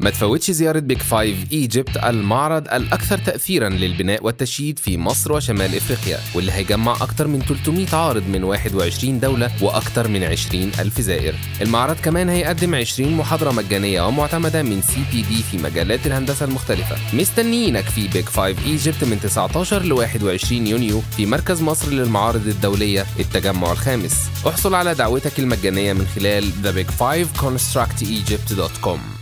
ما تفوتش زيارة بيج فايف ايجيبت المعرض الأكثر تأثيرا للبناء والتشييد في مصر وشمال إفريقيا واللي هيجمع أكثر من 300 عارض من 21 دولة وأكثر من 20 ألف زائر المعرض كمان هيقدم 20 محاضرة مجانية ومعتمدة من سي بي دي في مجالات الهندسة المختلفة مستنيينك في بيج فايف ايجيبت من 19 ل 21 يونيو في مركز مصر للمعارض الدولية التجمع الخامس احصل على دعوتك المجانية من خلال thebig5constructegypt.com